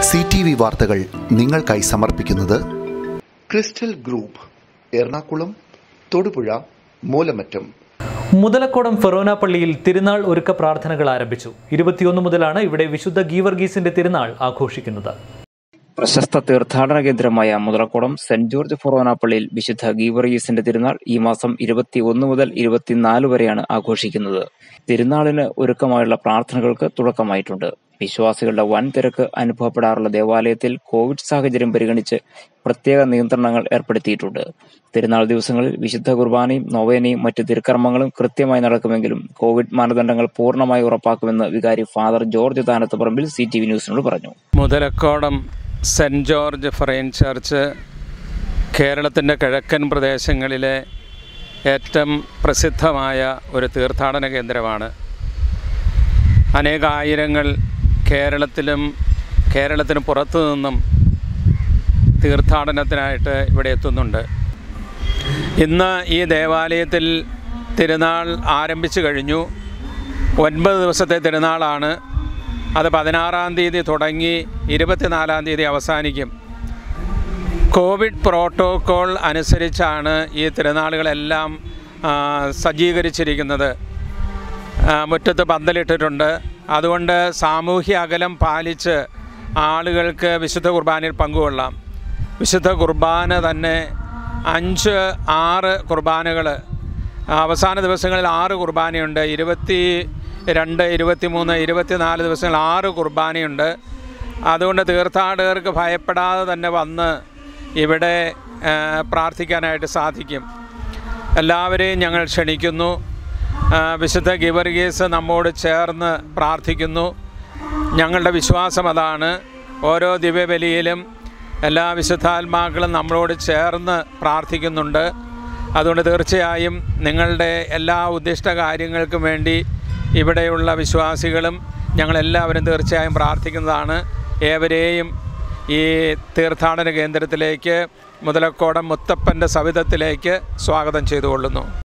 C T V വാർത്തകൾ നിങ്ങൾക്കായി സമർപ്പിക്കുന്നത് ക്രിസ്റ്റൽ ഗ്രൂപ്പ് എറണാകുളം തൊടുപുഴ മൂലമറ്റം മുതലക്കോടം ഫെറോന പള്ളിയിൽ തിരുനാൾ ഒരുക്ക പ്രാർത്ഥനകൾ ആരംഭിച്ചു ഇരുപത്തിയൊന്ന് മുതലാണ് ഇവിടെ വിശുദ്ധ ഗീവർഗീസിന്റെ തിരുനാൾ ആഘോഷിക്കുന്നത് പ്രശസ്ത തീർത്ഥാടന കേന്ദ്രമായ മുതലക്കുളം സെന്റ് ജോർജ് ഫൊറോന പള്ളിയിൽ വിശുദ്ധ ഗീവർഗീസിന്റെ തിരുനാൾ ഈ മാസം ഇരുപത്തിയൊന്ന് മുതൽ ഇരുപത്തിനാല് വരെയാണ് ആഘോഷിക്കുന്നത് തിരുനാളിന് ഒരുക്കമായുള്ള പ്രാർത്ഥനകൾക്ക് തുടക്കമായിട്ടുണ്ട് വിശ്വാസികളുടെ വൻ തിരക്ക് അനുഭവപ്പെടാറുള്ള ദേവാലയത്തിൽ കോവിഡ് സാഹചര്യം പരിഗണിച്ച് പ്രത്യേക നിയന്ത്രണങ്ങൾ ഏർപ്പെടുത്തിയിട്ടുണ്ട് തിരുനാൾ ദിവസങ്ങളിൽ വിശുദ്ധ കുർബാനയും നൊവേനയും മറ്റ് തിരുക്കർമ്മങ്ങളും കൃത്യമായി നടക്കുമെങ്കിലും കോവിഡ് മാനദണ്ഡങ്ങൾ പൂർണ്ണമായി ഉറപ്പാക്കുമെന്ന് വികാരി father George Thanathuparambil C T V ന്യൂസിനോട് പറഞ്ഞു Muthalakodam Saint George forane church കേരളത്തിൻ്റെ കിഴക്കൻ പ്രദേശങ്ങളിലെ ഏറ്റവും പ്രസിദ്ധമായ ഒരു തീർത്ഥാടന കേന്ദ്രമാണ് അനേകായിരങ്ങൾ കേരളത്തിലും കേരളത്തിന് പുറത്തു നിന്നും തീർത്ഥാടനത്തിനായിട്ട് ഇവിടെ എത്തുന്നുണ്ട് ഇന്ന് ഈ ദേവാലയത്തിൽ തിരുനാൾ ആരംഭിച്ചു കഴിഞ്ഞു ഒൻപത് ദിവസത്തെ തിരുനാളാണ് അത് പതിനാറാം തീയതി തുടങ്ങി ഇരുപത്തിനാലാം തീയതി അവസാനിക്കും കോവിഡ് പ്രോട്ടോക്കോൾ അനുസരിച്ചാണ് ഈ തിരുനാളുകളെല്ലാം ആ, സജ്ജീകരിച്ചിരിക്കുന്നത് ആ, മുറ്റത്ത് പന്തലിട്ടിട്ടുണ്ട് അതുകൊണ്ട് സാമൂഹ്യ അകലം പാലിച്ച് ആളുകൾക്ക് വിശുദ്ധ കുർബാനയിൽ പങ്കുകൊള്ളാം വിശുദ്ധ കുർബാന തന്നെ അഞ്ച് ആറ് കുർബാനകൾ അവസാന ദിവസങ്ങളിൽ ആറ് കുർബാനയുണ്ട് ഇരുപത്തി രണ്ട് ഇരുപത്തി മൂന്ന് ഇരുപത്തിനാല് ദിവസങ്ങൾ ആറ് കുർബാനയുണ്ട് അതുകൊണ്ട് തീർത്ഥാടകർക്ക് ഭയപ്പെടാതെ തന്നെ വന്ന് ഇവിടെ ആ, പ്രാർത്ഥിക്കാനായിട്ട് സാധിക്കും എല്ലാവരെയും ഞങ്ങൾ ക്ഷണിക്കുന്നു ആ, വിശുദ്ധ ഗിവർഗീസ് നമ്മോട് ചേർന്ന് പ്രാർത്ഥിക്കുന്നു ഞങ്ങളുടെ വിശ്വാസം അതാണ് ഓരോ ദിവ്യബലിയിലും എല്ലാ വിശുദ്ധാത്മാക്കളും നമ്മളോട് ചേർന്ന് പ്രാർത്ഥിക്കുന്നുണ്ട് അതുകൊണ്ട് തീർച്ചയായും നിങ്ങളുടെ എല്ലാ ഉദ്ദിഷ്ട കാര്യങ്ങൾക്കും വേണ്ടി ഇവിടെയുള്ള വിശ്വാസികളും ഞങ്ങളെല്ലാവരും തീർച്ചയായും പ്രാർത്ഥിക്കുന്നതാണ് ഏവരെയും ഈ തീർത്ഥാടന കേന്ദ്രത്തിലേക്ക് മുതലക്കോടം മുത്തപ്പൻ്റെ സവിധത്തിലേക്ക് സ്വാഗതം ചെയ്തുകൊള്ളുന്നു